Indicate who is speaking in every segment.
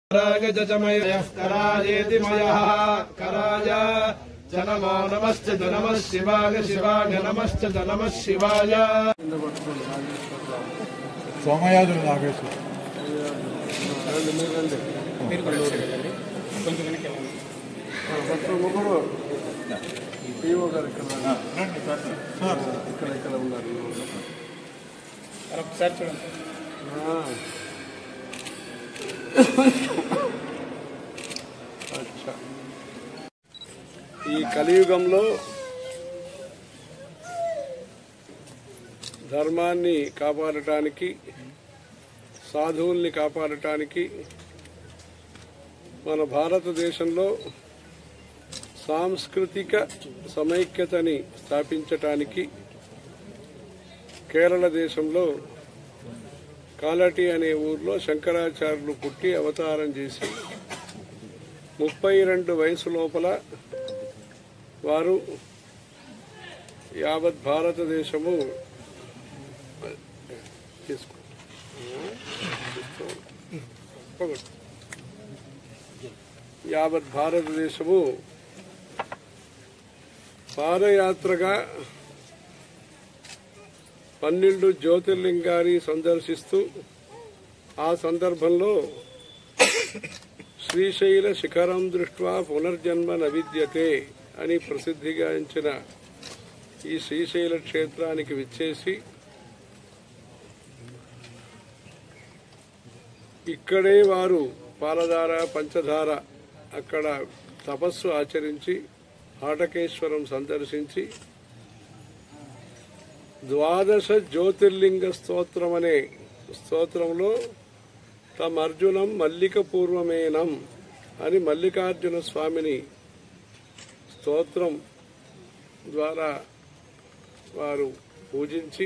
Speaker 1: कराय च च मयः करायेति मयः कराय च नमो नमश्च च नमः शिवाय शिवाय नमश्च च नमः शिवाय
Speaker 2: సోమయాజులు నాగేశ్వరు
Speaker 1: ముగ్గురు పిఓ గారు ఇక్కడ ఇక్కడ ఇక్కడ ఉన్నారు
Speaker 3: ఒకసారి చూడండి
Speaker 1: ఆ. అచ్చా. ఈ కలియుగంలో ధర్మాన్ని కాపాడటానికి సాధువుల్ని కాపాడటానికి మన భారతదేశంలో సాంస్కృతిక సమైక్యతని స్థాపించటానికి కేరళ దేశంలో కాలటి అనే ఊర్లో శంకరాచార్యులు పుట్టి అవతారం చేసి ముప్పై రెండు వయసు లోపల వారు యావత్ భారతదేశము తీసుకో తీసుకో. యావత్ భారతదేశము పాదయాత్రగా పన్నెండు జ్యోతిర్లింగాన్ని సందర్శిస్తూ ఆ సందర్భంలో శ్రీశైల శిఖరం దృష్ట్యా పునర్జన్మ నవిద్యతే అని ప్రసిద్ధిగాంచిన ఈ శ్రీశైల క్షేత్రానికి విచ్చేసి ఇక్కడే వారు పాలధార పంచధార అక్కడ తపస్సు ఆచరించి ఆటకేశ్వరం సందర్శించి ద్వాదశ జ్యోతిర్లింగ స్తోత్రం అనే స్తోత్రంలో తమ అర్జునం మల్లిక పూర్వమేనం అని మల్లికార్జున స్వామిని స్తోత్రం ద్వారా వారు పూజించి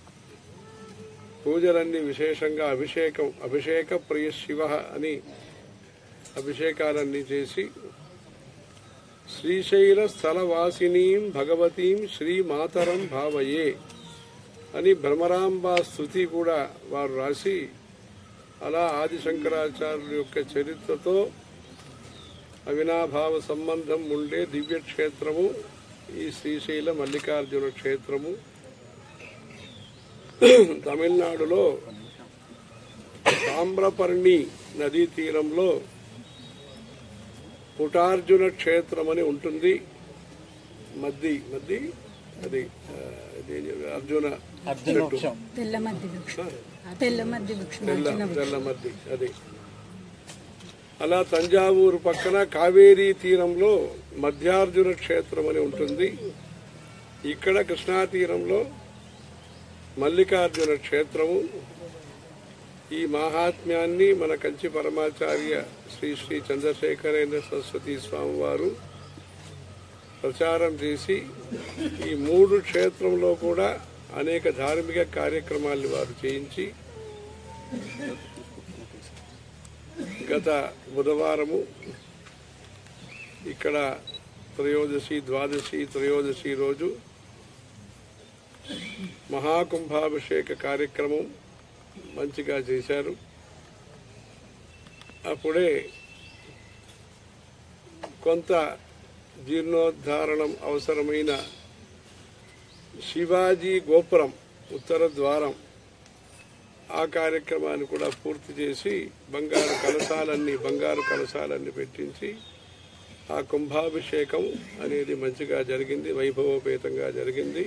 Speaker 1: పూజలన్నీ విశేషంగా అభిషేకం అభిషేక ప్రియ శివ అని అభిషేకాలన్నీ చేసి శ్రీశైల స్థలవాసినీం భగవతీం శ్రీమాతరం భావయే అని భ్రమరాంబ స్థుతి కూడా వారు రాసి అలా ఆదిశంకరాచార్యుల యొక్క చరిత్రతో అవినాభావ సంబంధం ఉండే దివ్యక్షేత్రము ఈ శ్రీశైల మల్లికార్జున క్షేత్రము తమిళనాడులో తామ్రపర్ణి నదీ తీరంలో పుటార్జున క్షేత్రం అని ఉంటుంది మద్ది మద్ది అది ఆ, ఇదేం చెప్పారు? అర్జున చెట్టు.
Speaker 4: తెల్ల మద్ది వృక్షం తెల్ల మద్ది వృక్షం
Speaker 1: తెల్ల
Speaker 4: అర్జున వృక్షం.
Speaker 1: తెల్ల మద్ది అది అలా తంజావూరు పక్కన కావేరీ తీరంలో మధ్యార్జున క్షేత్రం అని ఉంటుంది ఇక్కడ కృష్ణా తీరంలో మల్లికార్జున క్షేత్రము ఈ మాహాత్మ్యాన్ని మన కంచి పరమాచార్య శ్రీ శ్రీ చంద్రశేఖరేంద్ర సరస్వతి స్వామి వారు ప్రచారం చేసి ఈ మూడు క్షేత్రంలో కూడా అనేక ధార్మిక కార్యక్రమాలు వారు చేయించి గత బుధవారము ఇక్కడ త్రయోదశి ద్వాదశి త్రయోదశి రోజు మహాకుంభాభిషేక కార్యక్రమం మంచిగా చేశారు అప్పుడే కొంత జీర్ణోద్ధారణం అవసరమైన శివాజీ గోపురం ఉత్తర ద్వారం ఆ కార్యక్రమాన్ని కూడా పూర్తి చేసి బంగారు కలశాలన్నీ బంగారు కలశాలన్నీ పెట్టించి ఆ కుంభాభిషేకం అనేది మంచిగా జరిగింది వైభవోపేతంగా జరిగింది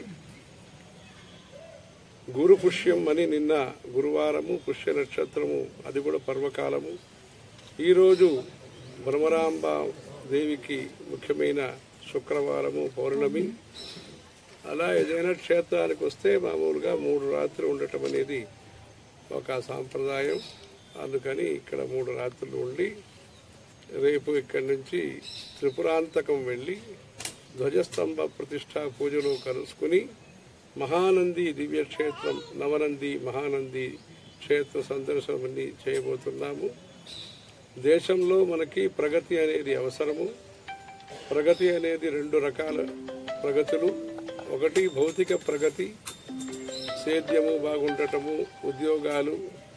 Speaker 1: గురు పుష్యం అని నిన్న గురువారము పుష్య నక్షత్రము అది కూడా పర్వకాలము ఈరోజు భ్రమరాంబ దేవికి ముఖ్యమైన శుక్రవారము పౌర్ణమి అలా ఏదైనా క్షేత్రానికి వస్తే మామూలుగా మూడు రాత్రులు ఉండటం అనేది ఒక సాంప్రదాయం అందుకని ఇక్కడ మూడు రాత్రులు ఉండి రేపు ఇక్కడి నుంచి త్రిపురాంతకం వెళ్ళి ధ్వజస్తంభ ప్రతిష్టా పూజలో కలుసుకుని మహానంది దివ్యక్షేత్రం నవనంది మహానంది క్షేత్ర సందర్శనమని చేయబోతున్నాము దేశంలో మనకి ప్రగతి అనేది అవసరము ప్రగతి అనేది రెండు రకాల ప్రగతులు ఒకటి భౌతిక ప్రగతి సేద్యము బాగుండటము ఉద్యోగాలు